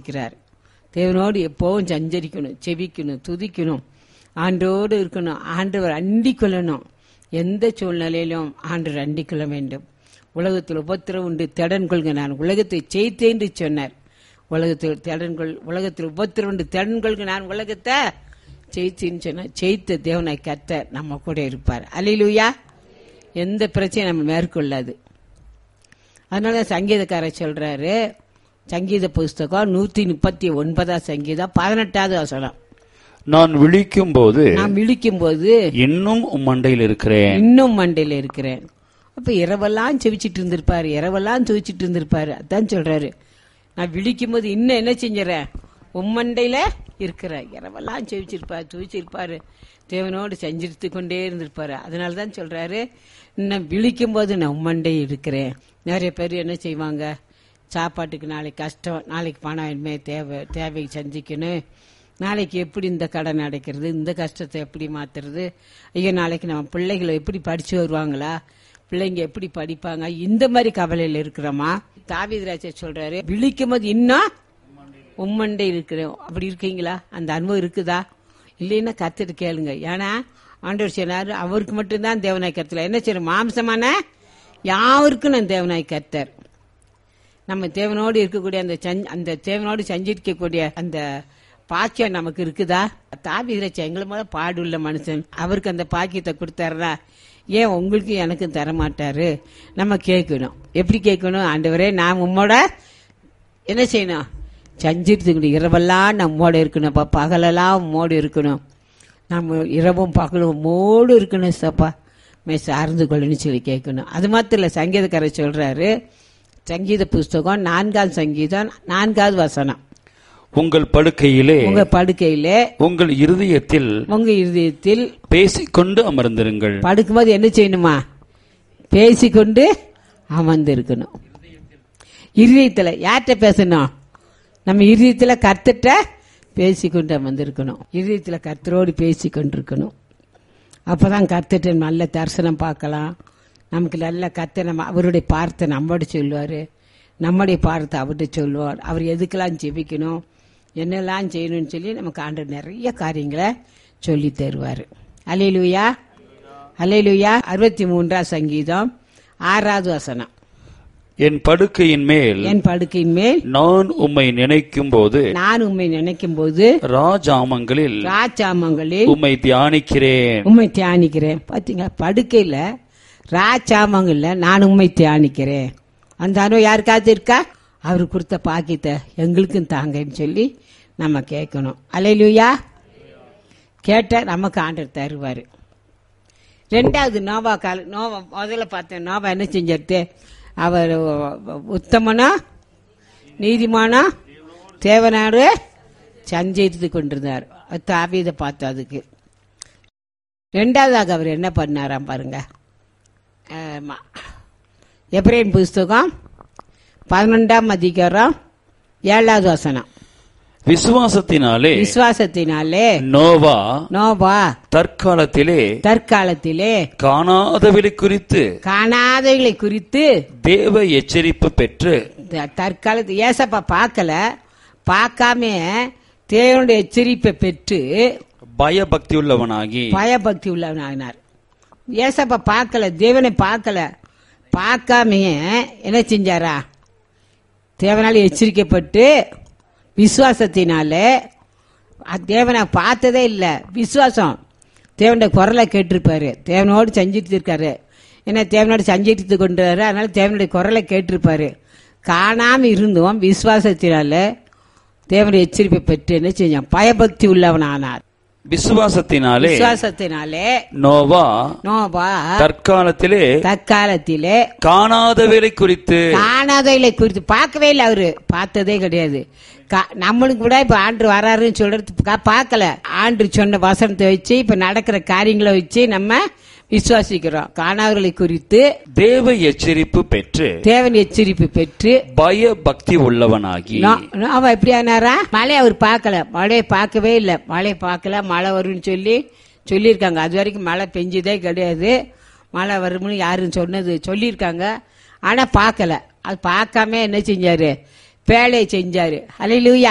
இருக்கிறார் தேவனோடு எப்பவும் சஞ்சரிக்கணும் செபிக்கணும் துதிக்கணும் ஆண்டோடு இருக்கணும் ஆண்டவர் அண்டிக் கொள்ளணும் எந்த சூழ்நிலையிலும் ஆண்டவர் அண்டிக் கொள்ள வேண்டும் உலகத்தில் உபத்திரம் உண்டு திடன் கொள்க நான் உலகத்தை ஜெயித்தேன் என்று சொன்னார் உலகத்தில் திடன் கொள் உலகத்தில் உபத்திரம் உண்டு திடன் கொள்க நான் உலகத்தை ஜெயித்தேன்னு சொன்னார் ஜெயித்த தேவனாய் கத்த நம்ம கூட இருப்பார் அலிலுயா எந்த பிரச்சனையும் நம்ம மேற்கொள்ளாது அதனால தான் சங்கீதக்காரர் சொல்றாரு சங்கீத புஸ்தகம் நூத்தி முப்பத்தி ஒன்பதாம் சங்கீதம் பதினெட்டாவது வசனம் நான் விழிக்கும் போது நான் விழிக்கும் போது இன்னும் உம் மண்டையில் இருக்கிறேன் இன்னும் மண்டையில இருக்கிறேன் அப்ப இரவெல்லாம் செவிச்சிட்டு இருந்திருப்பாரு இரவெல்லாம் துவிச்சிட்டு இருந்திருப்பாரு அதான் சொல்றாரு நான் விழிக்கும் போது இன்னும் என்ன செஞ்சுறேன் உம்மண்டையில இருக்கிறேன் இரவெல்லாம் செவிச்சிருப்பாரு துவிச்சிருப்பாரு தேவனோடு செஞ்சிருத்து கொண்டே இருந்திருப்பாரு அதனால தான் சொல்றாரு இன்னும் விழிக்கும் போது நான் உம்மண்டை இருக்கிறேன் நிறைய பேர் என்ன செய்வாங்க சாப்பாட்டுக்கு நாளைக்கு கஷ்டம் நாளைக்கு பணம் இனிமே தேவை தேவை சந்திக்கணும் நாளைக்கு எப்படி இந்த கடன் அடைக்கிறது இந்த கஷ்டத்தை எப்படி மாத்துறது ஐயோ நாளைக்கு நம்ம பிள்ளைகளை எப்படி படிச்சு வருவாங்களா பிள்ளைங்க எப்படி படிப்பாங்க இந்த மாதிரி கவலையில இருக்கிறோமா தாவிதராஜ சொல்றாரு விழிக்கும் போது இன்னும் உம்மண்டை இருக்கிறோம் அப்படி இருக்கீங்களா அந்த அனுபவம் இருக்குதா இல்லைன்னா கத்துட்டு கேளுங்க ஏன்னா ஆண்டவர் சொன்னாரு அவருக்கு மட்டும்தான் தேவனாய் கருத்துல என்ன செய்யணும் மாம்சமான யாருக்கும் நான் தேவனாய் கர்த்தர் நம்ம தேவனோடு இருக்கக்கூடிய அந்த சஞ்- அந்த தேவனோடு சஞ்சரிக்கக்கூடிய அந்த பாக்கியம் நமக்கு இருக்குதா தாவிதிர எங்களை மேல பாடுள்ள மனுஷன் அவருக்கு அந்த பாக்கியத்தை கொடுத்தாருனா ஏன் உங்களுக்கு எனக்கும் தர மாட்டாரு நம்ம கேட்கணும் எப்படி கேட்கணும் ஆண்டவரே நான் உம்மோட என்ன செய்யணும் சஞ்சரித்துக்கணும் இரவெல்லாம் நம்மோட இருக்கணும் அப்பா பகலெல்லாம் உம்மோடு இருக்கணும் நம்ம இரவும் பகலும் உம்மோடு இருக்கணும் சப்பா மே சார்ந்து கொள்ளணும்னு சொல்லி கேட்கணும் அது மாத்திரம் இல்ல சங்கீதக்காரர் சொல்றாரு சங்கீத புஸ்தகம் நான்காவது சங்கீதம் நான்காவது வசனம் உங்கள் படுக்கையிலே உங்க படுக்கையிலே உங்கள் இருதயத்தில் உங்க இருதயத்தில் பேசிக்கொண்டு அமர்ந்திருங்கள் படுக்கும்போது என்ன செய்யணுமா பேசிக்கொண்டு அமர்ந்திருக்கணும் இருதயத்துல யார்கிட்ட பேசணும் நம்ம இருதயத்துல கர்த்தட்ட பேசிக்கொண்டு அமர்ந்திருக்கணும் இருதயத்துல கர்த்தரோடு பேசிக்கொண்டு இருக்கணும் அப்பதான் கர்த்தட்ட நல்ல தரிசனம் பார்க்கலாம் நமக்கு நல்ல கர்த்தர் நம்ம அவருடைய பார்த்தை நம்மோட சொல்லுவாரு நம்முடைய பார்த்தை அவர்கிட்ட சொல்லுவார் அவர் எதுக்கெல்லாம் ஜெபிக்கணும் என்னெல்லாம் செய்யணும்னு சொல்லி நமக்கு ஆண்டு நிறைய காரியங்களை சொல்லி தருவார் அலையிலுயா அலையிலுயா அறுபத்தி மூன்றாம் சங்கீதம் ஆறாவது வசனம் என் படுக்கையின் மேல் என் படுக்கையின் மேல் நான் உம்மை நினைக்கும் போது நான் உம்மை நினைக்கும் போது ராஜாமங்களில் ராஜாமங்களில் உம்மை தியானிக்கிறேன் உண்மை தியானிக்கிறேன் பாத்தீங்களா படுக்கையில ராஜாமங்கள்ல நான் உண்மை தியானிக்கிறேன் அந்த அனுபவம் யாருக்காவது இருக்கா அவர் கொடுத்த பாக்கியத்தை எங்களுக்கும் தாங்கன்னு சொல்லி நம்ம கேட்கணும் அலையிலுயா கேட்ட நமக்கு ஆண்டர் தருவார் ரெண்டாவது நோவா கால நோவா முதல்ல பார்த்தேன் நோவா என்ன செஞ்சிருத்து அவர் உத்தமனா நீதிமானா தேவனாடு சஞ்சரித்து கொண்டிருந்தார் தாவீதை பார்த்து அதுக்கு ரெண்டாவதாக அவர் என்ன பண்ணாராம் பாருங்க ஆமா. எப்ரேம் புஸ்தகம் பதினொன்றாம் அதிகாரம் ஏழாவது வசனம் விசுவாசத்தினாலே விசுவாசத்தினாலே நோவா நோபா தற்காலத்திலே தற்காலத்திலே காணாதவளை குறித்து காணாதவைகளை குறித்து தேவ எச்சரிப்பு பெற்று த- தற்காலத்து ஏசப்பா பார்க்கல பார்க்காம தேவனுடைய எச்சரிப்பை பெற்று பயபக்தி உள்ளவனாகி பயபக்தி உள்ளவனாகினார் ஏசப்பா பார்க்கல தேவனை பார்க்கல பார்க்காமையே என்ன செஞ்சாரா தேவனால எச்சரிக்கப்பட்டு விசுவாசத்தினால அ- தேவனை பார்த்ததே இல்ல விசுவாசம் தேவனுடைய குரலை கேட்டிருப்பாரு தேவனோடு செஞ்சுட்டு இருக்காரு ஏன்னா தேவனோடு செஞ்சுட்டு கொண்டாரு அதனால தேவனுடைய குரலை கேட்டிருப்பாரு காணாம இருந்தும் விசுவாசத்தினால தேவனுடைய எச்சரிப்பை பெற்று என்ன செஞ்சான் பயபக்தி உள்ளவன் ஆனார் விசுவாசத்தினாலே விசுவாசத்தினாலே நோவா நோபா தற்காலத்திலே தற்காலத்திலே காணாதவளை குறித்து காணாதவைகளை குறித்து பார்க்கவே இல்லை அவரு பார்த்ததே கிடையாது கா- நம்மளுக்கு கூட இப்ப ஆண்டு வராருன்னு சொல்றது கா- பார்க்கல ஆண்டு சொன்ன வசனத்தை வச்சு இப்ப நடக்கிற காரியங்களை வச்சு நம்ம விசுவாசிக்கிறோம் காணாதவர்களை குறித்து தேவ எச்சரிப்பு பெற்று தேவன் எச்சரிப்பு பெற்று பய பக்தி உள்ளவனாகி நோ- நோ- அவன் எப்படி ஆனாரா மழை அவர் பார்க்கல மழையை பார்க்கவே இல்லை மழையை பார்க்கல மழை வரும்னு சொல்லி சொல்லியிருக்காங்க அது வரைக்கும் மழை பெஞ்சதே கிடையாது மழை வரும்னு யாரும் சொன்னது சொல்லியிருக்காங்க ஆனா பார்க்கல அது பார்க்காம என்ன செஞ்சாரு வேலையை செஞ்சாரு அலையிலூயா